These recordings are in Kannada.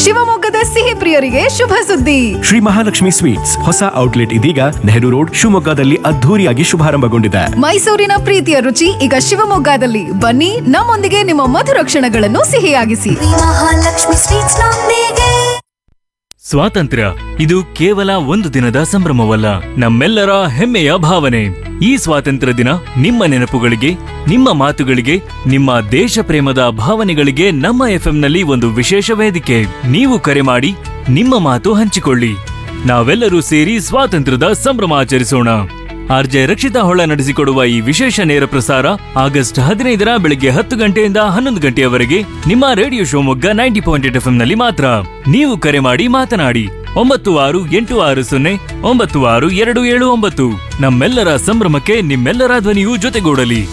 ಶಿವಮೊಗ್ಗದ ಸಿಹಿ ಪ್ರಿಯರಿಗೆ ಶುಭ ಸುದ್ದಿ ಶ್ರೀ ಮಹಾಲಕ್ಷ್ಮಿ ಸ್ವೀಟ್ಸ್ ಹೊಸ ಔಟ್ಲೆಟ್ ಇದೀಗ ನೆಹರು ರೋಡ್ ಶಿವಮೊಗ್ಗದಲ್ಲಿ ಅದ್ಧೂರಿಯಾಗಿ ಶುಭಾರಂಭಗೊಂಡಿದೆ ಮೈಸೂರಿನ ಪ್ರೀತಿಯ ರುಚಿ ಈಗ ಶಿವಮೊಗ್ಗದಲ್ಲಿ ಬನ್ನಿ ನಮ್ಮೊಂದಿಗೆ ನಿಮ್ಮ ಮಧುರ ಕ್ಷಣಗಳನ್ನು ಸಿಹಿಯಾಗಿಸಿ ಮಹಾಲಕ್ಷ್ಮಿ ಸ್ವೀಟ್ಸ್ ನೊಂದಿಗೆ ಸ್ವಾತಂತ್ರ್ಯ ಇದು ಕೇವಲ ಒಂದು ದಿನದ ಸಂಭ್ರಮವಲ್ಲ ನಮ್ಮೆಲ್ಲರ ಹೆಮ್ಮೆಯ ಭಾವನೆ ಈ ಸ್ವಾತಂತ್ರ್ಯ ದಿನ ನಿಮ್ಮ ನೆನಪುಗಳಿಗೆ ನಿಮ್ಮ ಮಾತುಗಳಿಗೆ ನಿಮ್ಮ ದೇಶ ಪ್ರೇಮದ ಭಾವನೆಗಳಿಗೆ ನಮ್ಮ ಎಫ್ಎಂನಲ್ಲಿ ಒಂದು ವಿಶೇಷ ವೇದಿಕೆ ನೀವು ಕರೆ ಮಾಡಿ ನಿಮ್ಮ ಮಾತು ಹಂಚಿಕೊಳ್ಳಿ ನಾವೆಲ್ಲರೂ ಸೇರಿ ಸ್ವಾತಂತ್ರ್ಯದ ಸಂಭ್ರಮ ಆಚರಿಸೋಣ ಆರ್ಜೆ ರಕ್ಷಿತಾ ಹೊಳ ನಡೆಸಿಕೊಡುವ ಈ ವಿಶೇಷ ನೇರ ಪ್ರಸಾರ ಆಗಸ್ಟ್ ಹದಿನೈದರ ಬೆಳಗ್ಗೆ ಹತ್ತು ಗಂಟೆಯಿಂದ ಹನ್ನೊಂದು ಗಂಟೆಯವರೆಗೆ ನಿಮ್ಮ radio Shivamogga ninety point eight ನಲ್ಲಿ ಮಾತ್ರ ನೀವು ಕರೆ ಮಾಡಿ ಮಾತನಾಡಿ ಒಂಬತ್ತು ಆರು ಎಂಟು ಆರು ಸೊನ್ನೆ ಒಂಬತ್ತು ಆರು ಎರಡು ಏಳು ಒಂಬತ್ತು ನಮ್ಮೆಲ್ಲರ ಸಂಭ್ರಮಕ್ಕೆ ನಿಮ್ಮೆಲ್ಲರ ಧ್ವನಿಯು ಜೊತೆಗೂಡಲಿ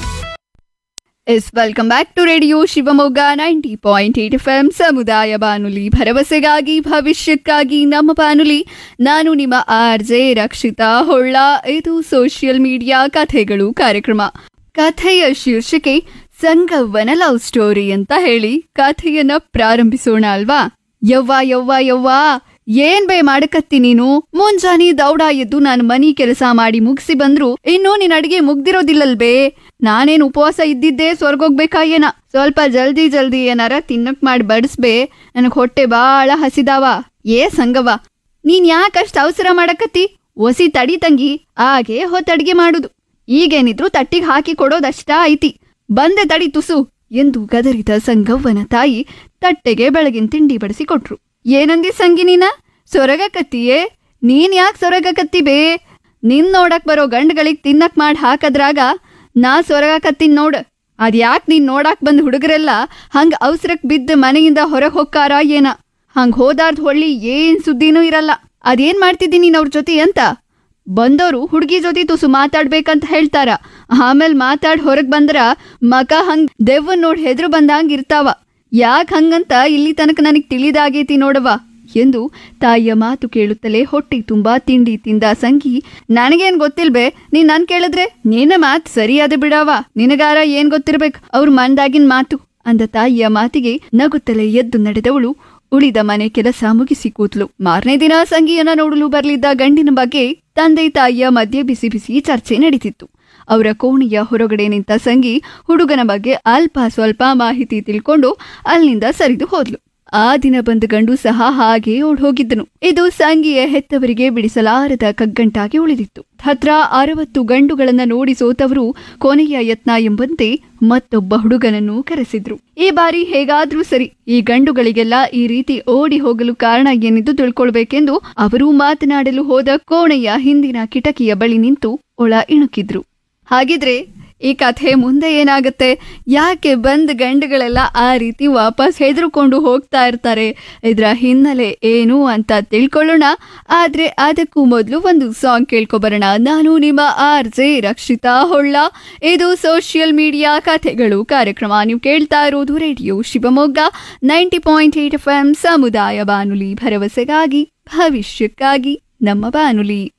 yes welcome back to radio Shivamogga ninety point eight F M ಸಮುದಾಯ ಬಾನುಲಿ ಭರವಸೆಗಾಗಿ ಭವಿಷ್ಯಕ್ಕಾಗಿ ನಮ್ಮ ಬಾನುಲಿ ನಾನು ನಿಮ್ಮ ಆರ್ ಜೆ ರಕ್ಷಿತಾ ಹೊಳ್ಳ ಇದು ಸೋಷಿಯಲ್ ಮೀಡಿಯಾ ಕಥೆಗಳು ಕಾರ್ಯಕ್ರಮ ಕಥೆಯ ಶೀರ್ಷಿಕೆ ಸಂಗವ್ವನ ಲವ್ ಸ್ಟೋರಿ ಅಂತ ಹೇಳಿ ಕಥೆಯನ್ನ ಪ್ರಾರಂಭಿಸೋಣ ಅಲ್ವಾ ಯವ್ವ ಯವ್ವ ಯವ್ವ ಏನ್ ಬೇ ಮಾಡಕತ್ತಿ ನೀನು ಮುಂಜಾನೆ ದೌಡ ಎದ್ದು ನಾನು ಮನಿ ಕೆಲಸ ಮಾಡಿ ಮುಗಿಸಿ ಬಂದ್ರು ಇನ್ನು ನಿನ್ ಅಡಿಗೆ ಮುಗ್ದಿರೋದಿಲ್ಲಲ್ ಬೇ ನಾನೇನ್ ಉಪವಾಸ ಇದ್ದಿದ್ದೆ ಸ್ವರ್ಗೋಗ್ಬೇಕಾ ಏನ ಸ್ವಲ್ಪ ಜಲ್ದಿ ಜಲ್ದಿ ಏನಾರ ತಿನ್ನಕ್ ಮಾಡಿ ಬಡಿಸ್ಬೇ ನನಗ್ ಹೊಟ್ಟೆ ಬಾಳ ಹಸಿದಾವ ಏ ಸಂಗವ್ವ ನೀನ್ ಯಾಕಷ್ಟ್ ಅವಸರ ಮಾಡಕತ್ತಿ ಒಸಿ ತಡಿ ತಂಗಿ ಹಾಗೆ ಹೊತ್ತು ಅಡಿಗೆ ಮಾಡುದು ಈಗೇನಿದ್ರು ತಟ್ಟಿಗೆ ಹಾಕಿ ಕೊಡೋದಷ್ಟ ಐತಿ ಬಂದೆ ತಡಿ ತುಸು ಎಂದು ಗದರಿದ ಸಂಗವ್ವನ ತಾಯಿ ತಟ್ಟೆಗೆ ಬೆಳಗಿನ ತಿಂಡಿ ಬಡಿಸಿ ಕೊಟ್ರು ಏನಂದಿ ಸಂಗಿ ನೀನ ಸೊರಗಕತ್ತಿಯೇ ನೀನ್ ಯಾಕೆ ಸೊರಗಕತ್ತಿ ಬೇ ನಿನ್ ನೋಡಕ್ ಬರೋ ಗಂಡ್ಗಳಿಗ್ ತಿನ್ನಕ್ ಮಾಡಿ ಹಾಕದ್ರಾಗ ನಾ ಸೊರಗಕತ್ತೀನಿ ನೋಡ್ ಅದ್ಯಾಕ್ ನೀನ್ ನೋಡಾಕ್ ಬಂದ್ ಹುಡುಗರೆಲ್ಲ ಹಂಗ ಅವಸರಕ್ ಬಿದ್ದ ಮನೆಯಿಂದ ಹೊರಗ್ ಹೊಕ್ಕಾರ ಏನ ಹಂಗ್ ಹೋದಾರ್ದ್ ಹೊಳ್ಳಿ ಏನ್ ಸುದ್ದಿನೂ ಇರಲ್ಲ ಅದೇನ್ ಮಾಡ್ತಿದ್ದೀನಿ ನೀನ್ ಅವ್ರ ಜೊತೆ ಅಂತ ಬಂದವರು ಹುಡುಗಿ ಜೊತೆ ತುಸು ಮಾತಾಡ್ಬೇಕಂತ ಹೇಳ್ತಾರ ಆಮೇಲೆ ಮಾತಾಡ್ ಹೊರಗ್ ಬಂದ್ರ ಮಕ ಹಂಗ್ ದೆವ್ವನ್ ನೋಡ್ ಹೆದ್ರು ಬಂದಂಗ್ ಇರ್ತಾವ ಯಾಕ್ ಹಂಗಂತ ಇಲ್ಲಿ ತನಕ ನನಗ್ ತಿಳಿದಾಗೈತಿ ನೋಡವ ಎಂದು ತಾಯಿಯ ಮಾತು ಕೇಳುತ್ತಲೇ ಹೊಟ್ಟೆ ತುಂಬಾ ತಿಂಡಿ ತಿಂದ ಸಂಗಿ ನನಗೇನ್ ಗೊತ್ತಿಲ್ಬೆ ನೀನ್ ನನ್ ಕೇಳಿದ್ರೆ ನಿನ್ನ ಮಾತ್ ಸರಿಯಾದ ಬಿಡವ ನಿನಗಾರ ಏನ್ ಗೊತ್ತಿರ್ಬೇಕು ಅವ್ರ ಮಂದಾಗಿನ್ ಮಾತು ಅಂದ ತಾಯಿಯ ಮಾತಿಗೆ ನಗುತ್ತಲೇ ಎದ್ದು ನಡೆದವಳು ಉಳಿದ ಮನೆ ಕೆಲಸ ಮುಗಿಸಿ ಕೂತ್ಲು ಮಾರನೇ ದಿನ ಸಂಗಿಯನ್ನ ನೋಡಲು ಬರ್ಲಿದ್ದ ಗಂಡಿನ ಬಗ್ಗೆ ತಂದೆ ತಾಯಿಯ ಮಧ್ಯೆ ಬಿಸಿ ಬಿಸಿ ಚರ್ಚೆ ನಡೀತಿತ್ತು ಅವರ ಕೋಣೆಯ ಹೊರಗಡೆ ನಿಂತ ಸಂಗಿ ಹುಡುಗನ ಬಗ್ಗೆ ಅಲ್ಪ ಸ್ವಲ್ಪ ಮಾಹಿತಿ ತಿಳ್ಕೊಂಡು ಅಲ್ಲಿಂದ ಸರಿದು ಹೋದ್ಲು ಆ ದಿನ ಬಂದ ಗಂಡು ಸಹ ಹಾಗೆ ಓಡ್ ಹೋಗಿದ್ದನು ಇದು ಸಂಗಿಯ ಹೆತ್ತವರಿಗೆ ಬಿಡಿಸಲಾರದ ಕಗ್ಗಂಟಾಗಿ ಉಳಿದಿತ್ತು ಹತ್ರ ಅರವತ್ತು ಗಂಡುಗಳನ್ನ ನೋಡಿ ಸೋತವರು ಕೊನೆಯ ಯತ್ನ ಎಂಬಂತೆ ಮತ್ತೊಬ್ಬ ಹುಡುಗನನ್ನು ಕರೆಸಿದ್ರು ಈ ಬಾರಿ ಹೇಗಾದ್ರೂ ಸರಿ ಈ ಗಂಡುಗಳಿಗೆಲ್ಲ ಈ ರೀತಿ ಓಡಿ ಹೋಗಲು ಕಾರಣ ಏನೆಂದು ತಿಳ್ಕೊಳ್ಬೇಕೆಂದು ಅವರು ಮಾತನಾಡಲು ಹೋದ ಕೋಣೆಯ ಹಿಂದಿನ ಕಿಟಕಿಯ ಬಳಿ ನಿಂತು ಒಳ ಇಣುಕಿದ್ರು ಹಾಗಿದ್ರೆ ಈ ಕಥೆ ಮುಂದೆ ಏನಾಗುತ್ತೆ ಯಾಕೆ ಬಂದ್ ಗಂಡುಗಳೆಲ್ಲ ಆ ರೀತಿ ವಾಪಸ್ ಹೆದರ್ಕೊಂಡು ಹೋಗ್ತಾ ಇರ್ತಾರೆ ಇದರ ಹಿನ್ನೆಲೆ ಏನು ಅಂತ ತಿಳ್ಕೊಳ್ಳೋಣ ಆದ್ರೆ ಅದಕ್ಕೂ ಮೊದಲು ಒಂದು ಸಾಂಗ್ ಕೇಳ್ಕೊಬರೋಣ ನಾನು ನಿಮ್ಮ ಆರ್ ಜೆ ರಕ್ಷಿತಾ ಹೊಳ್ಳ ಇದು ಸೋಷಿಯಲ್ ಮೀಡಿಯಾ ಕಥೆಗಳು ಕಾರ್ಯಕ್ರಮ ನೀವು ಕೇಳ್ತಾ ಇರೋದು radio Shivamogga ninety point eight F M ಸಮುದಾಯ ಬಾನುಲಿ ಭರವಸೆಗಾಗಿ ಭವಿಷ್ಯಕ್ಕಾಗಿ ನಮ್ಮ ಬಾನುಲಿ